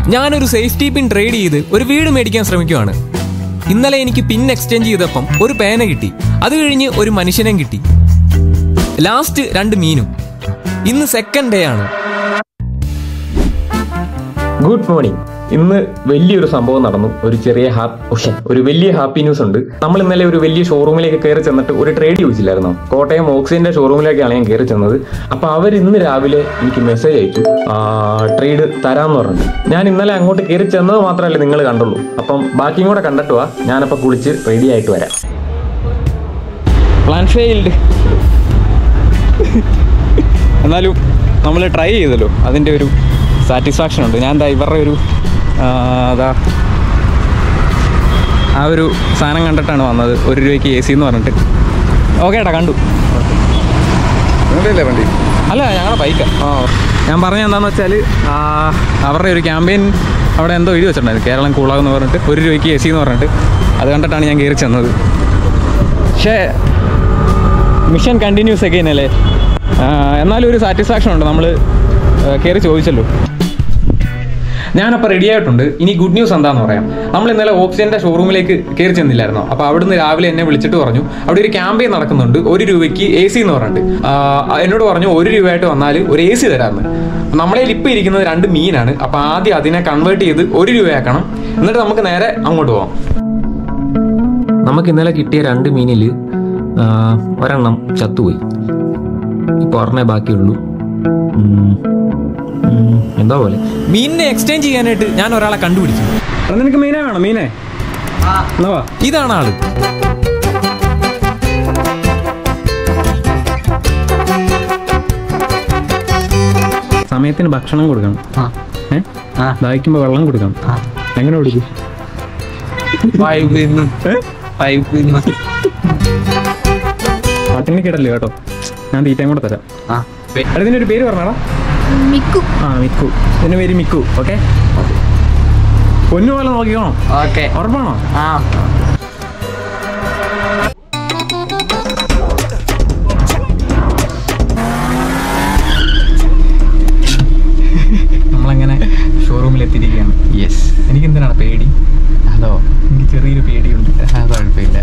ഞാനൊരു safety pin trade ചെയ്ത് ഒരു വീട് മേടിക്കാൻ ശ്രമിക്കുവാണ് ഇന്നലെ എനിക്ക് പിൻ എക്സ്ചേഞ്ച് ചെയ്തപ്പം ഒരു പേന കിട്ടി അത് കഴിഞ്ഞ് ഒരു മനുഷ്യനെയും കിട്ടി ലാസ്റ്റ് രണ്ട് മീനും ഇന്ന് സെക്കൻഡ് ഡേ ആണ് ഗുഡ് മോർണിംഗ് ഇന്ന് വലിയൊരു സംഭവം നടന്നു ഒരു ചെറിയ ഹാപ്പി പക്ഷേ ഒരു വലിയ ഹാപ്പി ന്യൂസ് ഉണ്ട് നമ്മൾ ഇന്നലെ ഒരു വലിയ ഷോറൂമിലേക്ക് കയറി ചെന്നിട്ട് ഒരു ട്രേഡ് ചോദിച്ചില്ലായിരുന്നോ കോട്ടയം ഓക്സിജന്റെ ഷോറൂമിലേക്കാണ് ഞാൻ കയറി ചെന്നത് അപ്പോൾ അവർ ഇന്ന് രാവിലെ എനിക്ക് മെസ്സേജ് അയച്ചു ട്രേഡ് തരാമെന്ന് പറഞ്ഞു ഞാൻ ഇന്നലെ അങ്ങോട്ട് കയറി ചെന്നത് മാത്രമല്ല നിങ്ങൾ കണ്ടുള്ളൂ അപ്പം ബാക്കിയും കൂടെ കണ്ടിട്ട് വാ ഞാനപ്പോൾ കുളിച്ച് റെഡി ആയിട്ട് വരാം പ്ലാൻ ഫെയിൽഡ് എന്നാലും നമ്മൾ ട്രൈ ചെയ്തല്ലോ അതിൻ്റെ ഒരു സാറ്റിസ്ഫാക്ഷൻ ഉണ്ട് ഞാൻ എന്താ ഇവരുടെ ഒരു ആ, അതാ ആ ഒരു സാധനം കണ്ടിട്ടാണ് വന്നത് ഒരു രൂപയ്ക്ക് എ സി എന്ന് പറഞ്ഞിട്ട് ഓക്കെ ഏട്ടാ കണ്ടു നിങ്ങളുടെയല്ലേ വണ്ടി അല്ല ഞങ്ങളുടെ ബൈക്ക് ആ ഞാൻ പറഞ്ഞ എന്താണെന്ന് വെച്ചാൽ അവരുടെ ഒരു ക്യാമ്പയിൻ അവിടെ എന്തോ എഴുതി വെച്ചിട്ടുണ്ടായിരുന്നു കേരളം കൂളാന്ന് പറഞ്ഞിട്ട് ഒരു രൂപയ്ക്ക് എ സി എന്ന് പറഞ്ഞിട്ട് അത് കണ്ടിട്ടാണ് ഞാൻ കയറി ചെന്നത് പക്ഷേ മിഷൻ കണ്ടിന്യൂസ് അഗൈൻ അല്ലേ ആ, എന്നാലും ഒരു സാറ്റിസ്ഫാക്ഷൻ ഉണ്ട് നമ്മൾ കയറി ചോദിച്ചല്ലോ ഞാനപ്പോൾ റെഡി ആയിട്ടുണ്ട് ഇനി ഗുഡ് ന്യൂസ് എന്താന്ന് പറയാം നമ്മൾ ഇന്നലെ ഓക്സിജന്റെ ഷോറൂമിലേക്ക് കയറി ചെന്നില്ലായിരുന്നോ അപ്പോൾ അവിടുന്ന് രാവിലെ എന്നെ വിളിച്ചിട്ട് പറഞ്ഞു അവിടെ ഒരു ക്യാമ്പയിൻ നടക്കുന്നുണ്ട് ഒരു രൂപയ്ക്ക് എ സി എന്ന് പറഞ്ഞിട്ട് ആ, എന്നോട് പറഞ്ഞു ഒരു രൂപയായിട്ട് വന്നാൽ ഒരു എ സി തരാമെന്ന് നമ്മളെ ഇപ്പം ഇരിക്കുന്നത് രണ്ട് മീനാണ് അപ്പോൾ ആദ്യം അതിനെ കൺവേർട്ട് ചെയ്ത് ഒരു രൂപയാക്കണം എന്നിട്ട് നമുക്ക് നേരെ അങ്ങോട്ട് പോവാം നമുക്ക് ഇന്നലെ കിട്ടിയ രണ്ട് മീനിൽ ഒരെണ്ണം ചത്തുപോയി ഇപ്പോൾ ഒരെണ്ണേ ബാക്കിയുള്ളൂ ഉം, ഉം, എന്താ പോലെ മീനിനെ എക്സ്ചേഞ്ച് ചെയ്യാനായിട്ട് ഞാൻ ഒരാളെ കണ്ടുപിടിച്ചു എടാ, നിനക്ക് മീനെ വേണം മീനെ എന്നാ വാ. ഇതാണ് ആള് സമയത്തിന് ഭക്ഷണം കൊടുക്കണം ഏ ദാഹിക്കുമ്പോൾ വെള്ളം കൊടുക്കണം എങ്ങനെ കൊടുക്കും പട്ടിണി കിടല്ലേ കേട്ടോ ഞാൻ തീറ്റയും കൂടെ തരാം എടാ ഇതിനൊരു പേര് പറഞ്ഞാടാ മിക്കു ആ മിക്കു ഇതിന്റെ പേര് മിക്കു ഓക്കെ പൊന്നു പോലെ നോക്കിക്കോണം ഓക്കെ ഉറപ്പാണോ ആ നമ്മളങ്ങനെ ഷോറൂമിൽ എത്തിയിരിക്കുകയാണ് യെസ് എനിക്ക് എന്തിനാണ് പേടി അതോ എനിക്ക് ചെറിയൊരു പേടിയുണ്ട് അത് കുഴപ്പമില്ല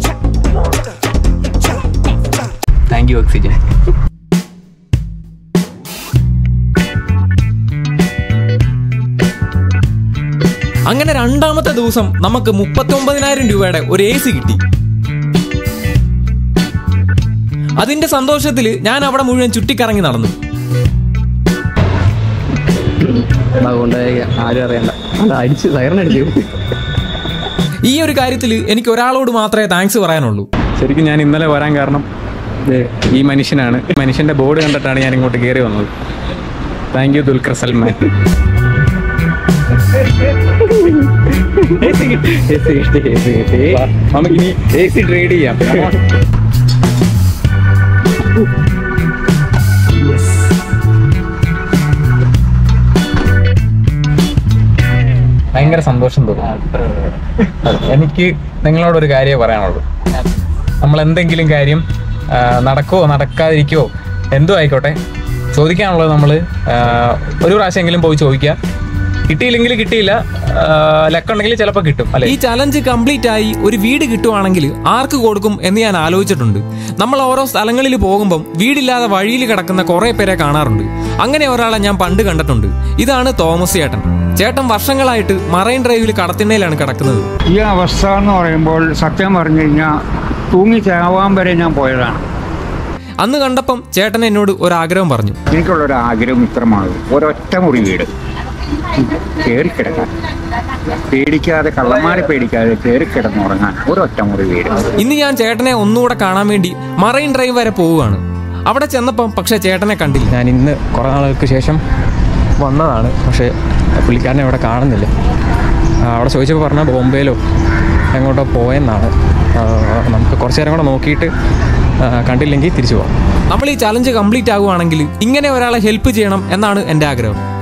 താങ്ക് യു ഓക്സിജൻ അങ്ങനെ രണ്ടാമത്തെ ദിവസം നമുക്ക് മുപ്പത്തി ഒമ്പതിനായിരം രൂപയുടെ ഒരു എ സി കിട്ടി അതിന്റെ സന്തോഷത്തിൽ ഞാൻ അവിടെ മുഴുവൻ ചുറ്റിക്കറങ്ങി നടന്നു അതുകൊണ്ട് ആരും അറിയണ്ട അല്ല അടിച്ച് സൈറനടിച്ചു ഈ ഒരു കാര്യത്തിൽ എനിക്ക് ഒരാളോട് മാത്രമേ താങ്ക്സ് പറയാനുള്ളൂ ശരിക്കും ഞാൻ ഇന്നലെ വരാൻ കാരണം ദേ ഈ മനുഷ്യനാണ് ഈ മനുഷ്യന്റെ ബോർഡ് കണ്ടിട്ടാണ് ഞാൻ ഇങ്ങോട്ട് കയറി വന്നത് thank you Dulquer Salmaan AC കിട്ടി, AC കിട്ടി, AC കിട്ടി. നമുക്കിനി എ സി ട്രേഡ് ചെയ്യാം Come on. ഭയങ്കര സന്തോഷം തോന്നുന്നു എനിക്ക് നിങ്ങളോടൊരു കാര്യമേ പറയാനുള്ളൂ നമ്മൾ എന്തെങ്കിലും കാര്യം ആ, നടക്കുവോ നടക്കാതിരിക്കുവോ എന്തോ ആയിക്കോട്ടെ ചോദിക്കാനുള്ളത് നമ്മൾ ഒരു പ്രാവശ്യമെങ്കിലും പോയി ചോദിക്കുക കിട്ടിയില്ലെങ്കിൽ കിട്ടിയില്ല ലക്കുണ്ടെങ്കിൽ ചിലപ്പോൾ കിട്ടും അല്ലെ ഈ ചലഞ്ച് കംപ്ലീറ്റ് ആയി ഒരു വീട് കിട്ടുവാണെങ്കിൽ ആർക്ക് കൊടുക്കും എന്ന് ഞാൻ ആലോചിച്ചിട്ടുണ്ട് നമ്മൾ ഓരോ സ്ഥലങ്ങളിൽ പോകുമ്പം വീടില്ലാതെ വഴിയിൽ കിടക്കുന്ന കുറെ പേരെ കാണാറുണ്ട് അങ്ങനെ ഒരാളെ ഞാൻ പണ്ട് കണ്ടിട്ടുണ്ട് ഇതാണ് തോമസ് ചേട്ടൻ ചേട്ടൻ വർഷങ്ങളായിട്ട് മറൈൻ ഡ്രൈവിൽ കടത്തിണ്ണയിലാണ് കിടക്കുന്നത് ഈ അവസ്ഥ എന്ന് പറയുമ്പോൾ സത്യം പറഞ്ഞു കഴിഞ്ഞാൽ തൂങ്ങി ചാവാൻ വരെ ഞാൻ പോയതാണ് അന്ന് കണ്ടപ്പം ചേട്ടൻ എന്നോട് ഒരു ആഗ്രഹം പറഞ്ഞു എനിക്കുള്ളൊരു ആഗ്രഹം ഇത്രമാണ് ഒരൊറ്റ മുറി വീട് കയറിക്കിടക്കാൻ പേടിക്കാതെ കള്ളന്മാരെ പേടിക്കാതെ കയറിക്കിടന്നുറങ്ങാൻ ഒരൊറ്റ മുറി വീട് ഇന്ന് ഞാൻ ചേട്ടനെ ഒന്നുകൂടെ കാണാൻ വേണ്ടി മറൈൻ ഡ്രൈവ് വരെ പോവുകയാണ് അവിടെ ചെന്നപ്പം പക്ഷെ ചേട്ടനെ കണ്ടില്ല ഞാൻ ഇന്ന് കുറേ നാളുകൾക്ക് ശേഷം വന്നതാണ് പക്ഷേ പുള്ളിക്കാരനെ ഇവിടെ കാണുന്നില്ല ആ, അവിടെ ചോദിച്ചപ്പോൾ പറഞ്ഞാൽ ബോംബെയിലോ എങ്ങോട്ടോ പോയെന്നാണ് ആ, നമുക്ക് കുറച്ച് നേരം കൂടെ നോക്കിയിട്ട് ആ, കണ്ടില്ലെങ്കിൽ തിരിച്ചു പോകാം നമ്മൾ ഈ ചലഞ്ച് കംപ്ലീറ്റ് ആകുവാണെങ്കിൽ ഇങ്ങനെ ഒരാളെ ഹെൽപ്പ് ചെയ്യണം എന്നാണ് എൻ്റെ ആഗ്രഹം